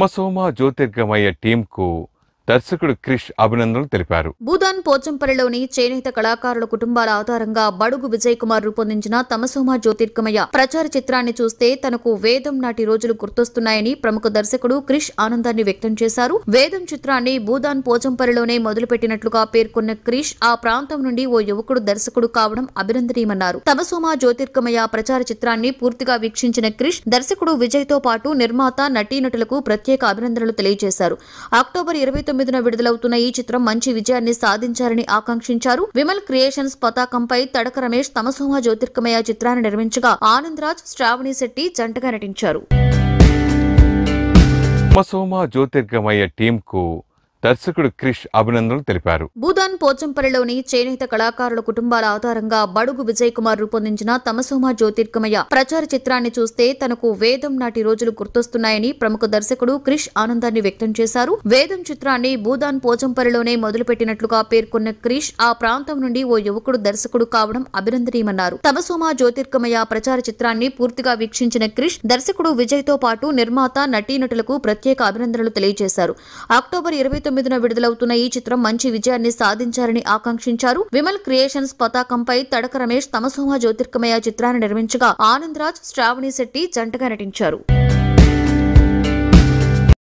ఉపసోమ జ్యోతిర్గమయ టీంకు దర్శకుడు క్రిష్ అభినందనలు తెలిపారు భూదాన్ పోచంపల్లిలోని చేనేత కళాకారుల కుటుంబాల ఆధారంగా బడుగు విజయ్ కుమార్ రూపొందించిన తమసోమ జ్యోతిర్గమయ ప్రచార చిత్రాన్ని చూస్తే తనకు వేదం నాటి రోజులు గుర్తొస్తున్నాయని ప్రముఖ దర్శకుడు క్రిష్ ఆనందాన్ని వ్యక్తం చేశారు వేదం చిత్రాన్ని భూదాన్ పోచంపల్లిలోనే మొదలుపెట్టినట్లుగా పేర్కొన్న క్రిష్ ఆ ప్రాంతం నుండి ఓ యువకుడు దర్శకుడు కావడం అభినందనీయమన్నారు తమసోమ జ్యోతిర్గమయ ప్రచార చిత్రాన్ని పూర్తిగా వీక్షించిన క్రిష్ దర్శకుడు విజయ్ తో పాటు నిర్మాత నటీనటులకు ప్రత్యేక అభినందనలు తెలియజేశారు అక్టోబర్ ఇరవై తొమ్మిదిన విడుదలవుతున్న ఈ చిత్రం మంచి విజయాన్ని సాధించారని ఆకాంక్షించారు విమల్ క్రియేషన్స్ పతాకంపై తడక రమేష్ తమసోమ జ్యోతిర్గమయ చిత్రాన్ని నిర్మించగా ఆనంద్ రాజ్ శ్రావణి శెట్టి జంటగా నటించారు ఉపసోమ జ్యోతిర్గమయ టీంకు దర్శకుడు క్రిష్ అభినందనలు తెలిపారు భూదాన్ పోచంపల్లిలోని చేనేత కళాకారుల కుటుంబాల ఆధారంగా బడుగు విజయ్ కుమార్ రూపొందించిన తమసోమ జ్యోతిర్గమయ ప్రచార చిత్రాన్ని చూస్తే తనకు వేదం నాటి రోజులు గుర్తొస్తున్నాయని ప్రముఖ దర్శకుడు క్రిష్ ఆనందాన్ని వ్యక్తం చేశారు వేదం చిత్రాన్ని భూదాన్ పోచంపల్లిలోనే మొదలుపెట్టినట్లుగా పేర్కొన్న క్రిష్ ఆ ప్రాంతం నుండి ఓ యువకుడు దర్శకుడు కావడం అభినందనీయమన్నారు తమసోమ జ్యోతిర్గమయ ప్రచార చిత్రాన్ని పూర్తిగా వీక్షించిన క్రిష్ దర్శకుడు విజయ్ తో పాటు నిర్మాత నటీనటులకు ప్రత్యేక అభినందనలు తెలియజేశారు అక్టోబర్ ఇరవై తొమ్మిదిన విడుదలవుతున్న ఈ చిత్రం మంచి విజయాన్ని సాధించారని ఆకాంక్షించారు విమల్ క్రియేషన్స్ పతాకంపై తడక రమేష్ తమసోమ జ్యోతిర్గమయ చిత్రాన్ని నిర్మించగా ఆనంద్ రాజ్ శ్రావణి శెట్టి జంటగా నటించారు